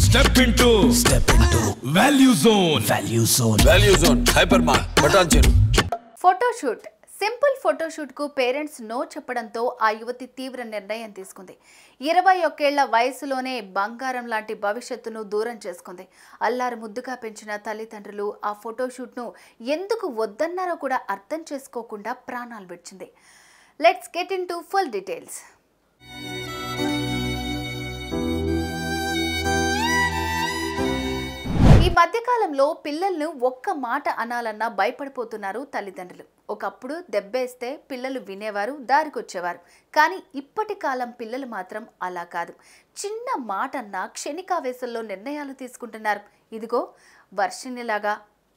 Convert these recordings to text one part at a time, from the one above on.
step into step into value zone value zone value zone hyper mark బటాన్ చెరు photoshoot simple ఫోటోషూట్కు parents no చెప్పడంతో ఆ యువతి తీవ్ర నిర్ణయం తీసుకుంది ఇరవై ఒక్కేళ్ల వయసులోనే బంగారం లాంటి భవిష్యత్తును దూరం చేసుకుంది అల్లారు ముద్దుగా పెంచిన తల్లిదండ్రులు ఆ ఫోటోషూట్ను ఎందుకు వద్దన్నారో కూడా అర్థం చేసుకోకుండా ప్రాణాలు విడిచింది let's get into full details ఈ మధ్యకాలంలో పిల్లలను ఒక్క మాట అనాలన్నా భయపడిపోతున్నారు తల్లిదండ్రులు ఒకప్పుడు దెబ్బేస్తే పిల్లలు వినేవారు దారికొచ్చేవారు కానీ ఇప్పటి కాలం పిల్లలు మాత్రం అలా కాదు చిన్న మాట అన్నా క్షణికావేశంలో నిర్ణయాలు తీసుకుంటున్నారు ఇదిగో వర్షిణిలాగా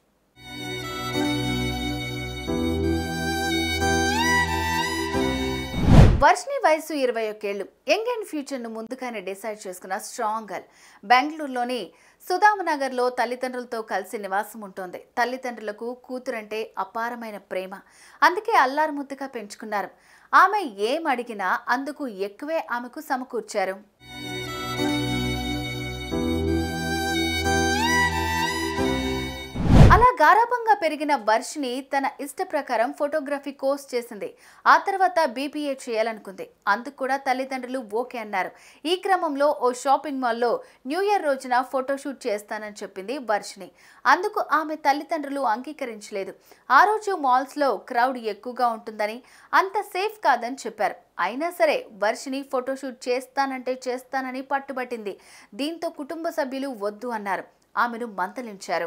వర్షిని వయసు ఇరవై ఒకేళ్ళు యంగ్ అండ్ ఫ్యూచర్ను ముందుగానే డిసైడ్ చేసుకున్న స్ట్రాంగ్ గర్ల్ బెంగళూరులోని సుధామనగర్లో తల్లిదండ్రులతో కలిసి నివాసం ఉంటుంది తల్లిదండ్రులకు కూతురంటే అపారమైన ప్రేమ అందుకే అల్లారు ముద్దుగా పెంచుకున్నారు ఆమె ఏం అడిగినా అందుకు ఎక్కువే ఆమెకు సమకూర్చారు అలా గారాబంగా పెరిగిన వర్షిని తన ఇష్ట ప్రకారం ఫోటోగ్రఫీ కోర్స్ చేసింది ఆ తర్వాత బీబీఏ చేయాలనుకుంది అందుకు కూడా తల్లిదండ్రులు ఓకే అన్నారు ఈ క్రమంలో ఓ షాపింగ్ మాల్లో న్యూ ఇయర్ రోజున ఫోటోషూట్ చేస్తానని చెప్పింది వర్షిని అందుకు ఆమె తల్లిదండ్రులు అంగీకరించలేదు ఆ రోజు మాల్స్లో క్రౌడ్ ఎక్కువగా ఉంటుందని అంత సేఫ్ కాదని చెప్పారు అయినా సరే వర్షిని ఫోటోషూట్ చేస్తానంటే చేస్తానని పట్టుబట్టింది దీంతో కుటుంబ సభ్యులు వద్దు అన్నారు ఆమెను మంతలించారు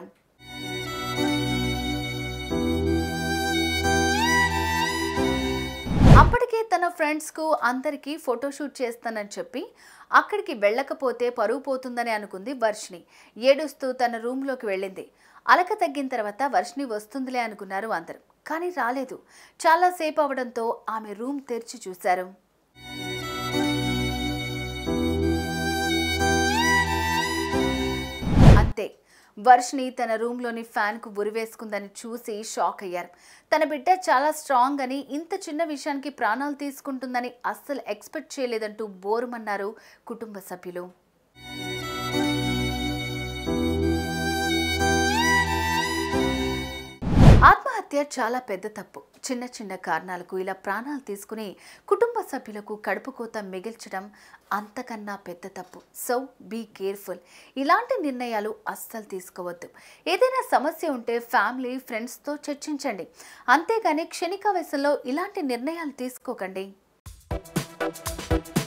అప్పటికే తన ఫ్రెండ్స్కు అందరికీ ఫోటోషూట్ చేస్తానని చెప్పి అక్కడికి వెళ్ళకపోతే పరువు పోతుందని అనుకుంది వర్షిని ఏడుస్తూ తన రూమ్లోకి వెళ్ళింది అలక తగ్గిన తర్వాత వర్షిని వస్తుందిలే అనుకున్నారు అందరు కానీ రాలేదు చాలాసేపు అవడంతో ఆమె రూమ్ తెరిచి చూశారు అంతే వర్షిని తన రూమ్లోని ఫ్యాన్కు ఉరివేసుకుందని చూసి షాక్ అయ్యారు తన బిడ్డ చాలా స్ట్రాంగ్ అని ఇంత చిన్న విషయానికి ప్రాణాలు తీసుకుంటుందని అస్సలు ఎక్స్పెక్ట్ చేయలేదంటూ బోరుమన్నారు కుటుంబ సభ్యులు ఆత్మహత్య చాలా పెద్ద తప్పు చిన్న చిన్న కారణాలకు ఇలా ప్రాణాలు తీసుకుని కుటుంబ సభ్యులకు కడుపు కోత మిగిల్చడం అంతకన్నా పెద్ద తప్పు సో బీ కేర్ఫుల్ ఇలాంటి నిర్ణయాలు అస్సలు తీసుకోవద్దు ఏదైనా సమస్య ఉంటే ఫ్యామిలీ ఫ్రెండ్స్తో చర్చించండి అంతేగాని క్షణికావేశంలో ఇలాంటి నిర్ణయాలు తీసుకోకండి